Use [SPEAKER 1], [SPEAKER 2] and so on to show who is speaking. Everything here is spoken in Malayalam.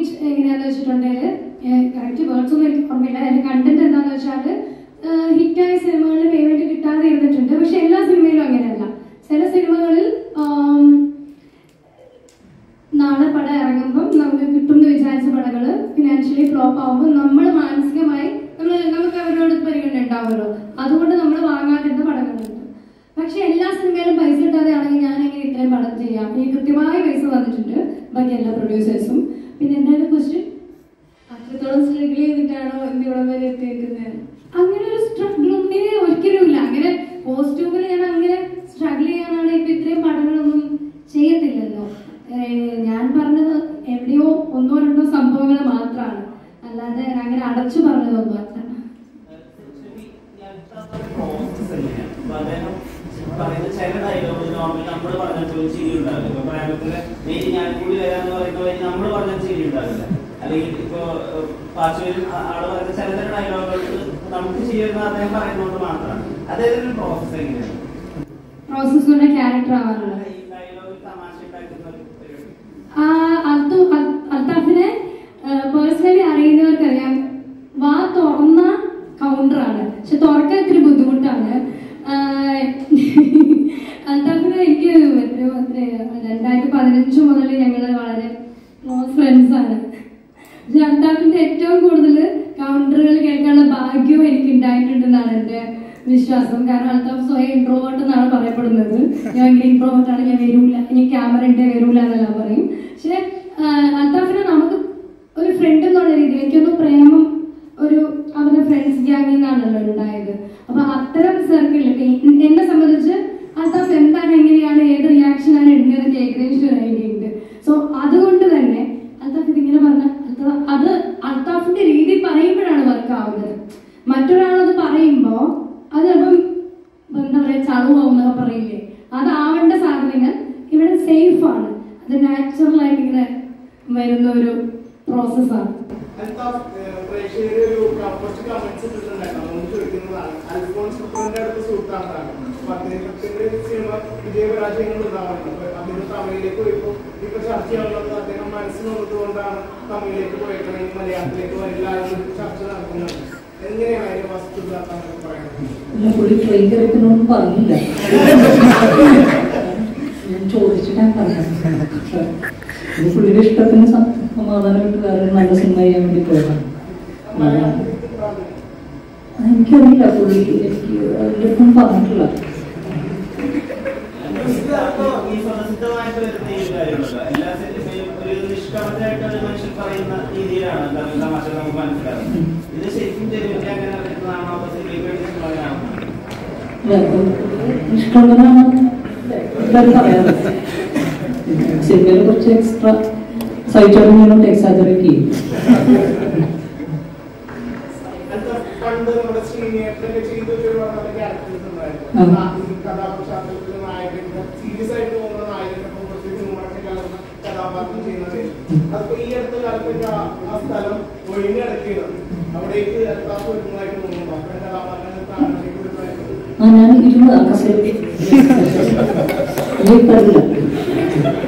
[SPEAKER 1] പേയ്മെന്റ് എങ്ങനെയാന്ന് വെച്ചിട്ടുണ്ടെങ്കിൽ കറക്റ്റ് വേർഡ്സ് ഒന്നും എനിക്ക് ഓർമ്മയില്ല അതിന്റെ കണ്ടന്റ് എന്താന്ന് വെച്ചാൽ ഹിറ്റായ സിനിമകളിൽ പേയ്മെന്റ് കിട്ടാതെ ഇരുന്നിട്ടുണ്ട് പക്ഷെ എല്ലാ സിനിമയിലും അങ്ങനെയല്ല ചില സിനിമകളിൽ ആം, നാളെ പടം ഇറങ്ങുമ്പം നമുക്ക് കിട്ടും എന്ന് വിചാരിച്ച പടങ്ങൾ ഫിനാൻഷ്യലി ഫ്ലോപ്പ് ആവുമ്പോൾ നമ്മൾ മാനസികമായി നമ്മൾ നമുക്ക് അവരോട് പരിഗണന ഉണ്ടാവുമല്ലോ അതുകൊണ്ട് നമ്മൾ വാങ്ങാതിരുന്ന പടങ്ങളുണ്ട് പക്ഷെ എല്ലാ സിനിമയിലും പൈസ കിട്ടാതെ ആണെങ്കിൽ ഞാൻ എങ്ങനെ ഇത്രയും പടം ചെയ്യാം ഈ കൃത്യമായ പൈസ വന്നിട്ടുണ്ട് ബാക്കി എല്ലാ പ്രൊഡ്യൂസേഴ്സും പിന്നെ എന്താണ് ക്വസ്റ്റ്യൻ
[SPEAKER 2] അത്രത്തോളം സ്ട്രഗിൾ ചെയ്തിട്ടാണോ ഇന്നിവിടം വരെ എത്തിയിരിക്കുന്നത്
[SPEAKER 1] അങ്ങനെ ഒരു സ്ട്രഗിൾ ഒന്നേ ഒരിക്കലും ഇല്ല അങ്ങനെ കോസ്റ്റ്യൂമിൽ ഞാൻ അങ്ങനെ സ്ട്രഗിൾ ചെയ്യാനാണ് ഇപ്പൊ ഇത്രയും പടങ്ങളൊന്നും ചെയ്യത്തില്ലല്ലോ ഏഹ് ഞാൻ പറഞ്ഞത് എവിടെയോ ഒന്നോ രണ്ടോ സംഭവങ്ങൾ മാത്രമാണ് അല്ലാതെ അങ്ങനെ അടച്ചു പറഞ്ഞതൊന്നും അല്ല
[SPEAKER 3] പറയുന്ന ചില ഡയലോഗ് നോർമലി നമ്മൾ പറഞ്ഞ ഒരു ചിരി ഉണ്ടാവില്ല ഇപ്പൊ പ്രേമത്തിന് നീ ഞാൻ കൂടി വരാന്ന് പറയുമ്പോൾ നമ്മൾ പറഞ്ഞ ചിരി ഉണ്ടാവില്ല അല്ലെങ്കിൽ ഇപ്പൊ പാച്ചുവിൽ ആള് പറയുന്ന ചില ചില ഡയലോഗുകൾ നമുക്ക് ചെയ്യുന്ന അദ്ദേഹം പറയുന്നതുകൊണ്ട് മാത്രമാണ് അദ്ദേഹത്തിന്റെ ഒരു പ്രോസസ് എങ്ങനെയാണ്
[SPEAKER 1] പ്രോസസ്സിലൂടെ ക്യാരക്ടർ ആവാനുള്ളത്
[SPEAKER 3] ഈ ഡയലോഗ് തമാശ ഉണ്ടാക്കുന്ന ഒരു പരിപാടി
[SPEAKER 1] ആ അൽത്തു അൽ- അൽത്താഫിനെ പേഴ്സണലി അറിയുന്നവർക്കറിയാം വാ തുറന്ന കൗണ്ടറാണ് പക്ഷെ തുറക്കാൻ ഇത്തിരി ബുദ്ധിമുട്ടാണ് ആഹ് അൽത്താഫിനെ എനിക്ക് ഒരു എത്രയാ, രണ്ടായിരത്തി പതിനഞ്ച് മുതൽ ഞങ്ങൾ വളരെ ക്ലോസ് ഫ്രണ്ട്സ് ആണ് പക്ഷെ അൽത്താഫിന്റെ ഏറ്റവും കൂടുതൽ കൗണ്ടറുകൾ കേൾക്കാനുള്ള ഭാഗ്യവും എനിക്ക് ഉണ്ടായിട്ടുണ്ടെന്നാണ് എൻ്റെ വിശ്വാസം കാരണം അൽത്താഫ് സ്വയം ഇൻട്രോവേർട്ട് എന്നാണ് പറയപ്പെടുന്നത് ഞാൻ ഭയങ്കര ഇൻട്രോവേർട്ട് ആണ് ഞാൻ വരൂല ഇനി ക്യാമറ ഉണ്ട് വരൂല എന്നെല്ലാം പറയും പക്ഷെ അൽത്താഫിനെ നമുക്ക് ഒരു ഫ്രണ്ട് എന്നുള്ള രീതിയിൽ എനിക്കൊന്ന് പ്രേമം ഒരു അവരുടെ ഫ്രണ്ട്സ് ഗ്യാങ്ങിൽ നിന്നാണല്ലോ ഉണ്ടായത് അപ്പൊ അത്തരം സർക്കിളിൽ എന്നെ സംബന്ധിച്ച് അൽത്താഫ് എന്താണ് എങ്ങനെയാണ് ഏത് റിയാക്ഷനാണ് ഇടുന്നതെന്ന് ഏകദേശം ഒരു ഐഡിയ ഉണ്ട് സോ അതുകൊണ്ട് തന്നെ അൽത്താഫ് ഇതിങ്ങനെ പറഞ്ഞ അൽത്താഫ് അത് അൽത്താഫിന്റെ രീതി പറയുമ്പോഴാണ് വർക്ക് ആവുന്നത് മറ്റൊരാളത് പറയുമ്പോ അത് ചിലപ്പം എന്താ പറയാ ചളുവാവും എന്നൊക്കെ പറയില്ലേ അതാവേണ്ട സാധനങ്ങൾ ഇവിടെ സേഫ് ആണ് അത് നാച്ചുറൽ ആയിട്ട് ഇങ്ങനെ വരുന്ന ഒരു പ്രോസസ്സാണ്
[SPEAKER 4] അൽത്താഫ് പ്രേക്ഷകര് ഒരു കുറച്ച് കമന്റ്സ് ഇട്ടിട്ടുണ്ടായിരുന്നു അതുകൊണ്ട് ചോദിക്കുന്നതാണ് അൽഫോൺസ് പുത്രന്റെ അടുത്ത് സുഹൃത്താണ് അപ്പൊ അദ്ദേഹത്തിന്റെ സിനിമ വിജയപരാജയങ്ങൾ ഉണ്ടാവാറുണ്ട് അപ്പൊ അദ്ദേഹം തമിഴിലേക്ക് പോയപ്പോ ഇപ്പൊ ചർച്ചയാവുന്നത് അദ്ദേഹം മനസ്സ് നോക്കുന്നതുകൊണ്ടാണ് തമിഴിലേക്ക് പോയേക്കണെങ്കിൽ മലയാളത്തിലേക്ക് വരില്ല എന്നൊരു ചർച്ച നടക്കുന്നുണ്ട് എങ്ങനെയാണ് അതിന്റെ വസ്തുത താങ്കൾ പറയുന്നത്
[SPEAKER 5] ഇല്ല, പുള്ളി ട്രെയിൻ കയറിക്കുന്നൊന്നും പറഞ്ഞില്ല ഞാൻ ചോദിച്ചിട്ടാണ് പറഞ്ഞത് ഇത് പുള്ളിയുടെ ഇഷ്ടത്തിന് സം- സമാധാനമായിട്ട് വേറെ ഒരു നല്ല സിനിമ ചെയ്യാൻ വേണ്ടി പോയതാണ് അതാണ്. എനിക്കറിയില്ല പുള്ളി എനിക്ക് അതിൻ്റെ ഒന്നും പറഞ്ഞിട്ടില്ല
[SPEAKER 3] ഇതിലപ്പോ ഈ സ്വതസിദ്ധമായിട്ട് വരുന്ന ഈ ഒരു കാര്യമുണ്ടല്ലോ എല്ലാ സിനിമയും ഒരു നിഷ്കളങ്കമായിട്ട് ഒരു മനുഷ്യൻ പറയുന്ന രീതിയിലാണ് എന്താ തമാശ നമുക്ക് മനസ്സിലാവുന്നത് ഇത് ശരിക്കും ജനുവിന്റെ അങ്ങനെ വരുന്നതാണോ അപ്പൊ സിനിമയ്ക്ക് വേണ്ടി സിനിമയാണോ
[SPEAKER 5] ഇല്ല, അപ്പം ഇഷ്ടമുള്ളതാണ് എല്ലാവരും പറയാറ് സിനിമയിൽ കുറച്ച് എക്സ്ട്രാ സൈറ്റോട് എക്സാജറേറ്റ് ചെയ്യും
[SPEAKER 4] അൽത്താഫ് പണ്ട് നമ്മുടെ ശ്രീനിയേട്ടനൊക്കെ ചെയ്ത ഒരുപാട് നല്ല ക്യാരക്ടേഴ്സ് ഉണ്ടായിരുന്നു
[SPEAKER 5] ആ.
[SPEAKER 4] നാട്ടിൽ കഥാപശ്ചാത്തലത്തിൽ നായകന്റെ സീരിയസ് ആയിട്ട് പോകുന്ന നായകന്റെ ഒപ്പം കുറച്ച് ഹ്യൂമറൊക്കെ കലർന്ന കഥാപാത്രം ചെയ്യുന്നത് അതിപ്പോ ഈ അടുത്ത കാലത്തൊക്കെ ആ ആ സ്ഥലം ഒഴിഞ്ഞു കിടക്കുകയാണ് അവിടേക്ക് അൽത്താഫ് വരുന്നതായിട്ട് തോന്നുന്നു അത്തരം കഥാപാത്രങ്ങൾ താഴേക്ക് വരുന്നതായിട്ട്
[SPEAKER 5] ആ ഞാൻ ഇരുന്ന് ആ കസേരയിൽ ഇല്ല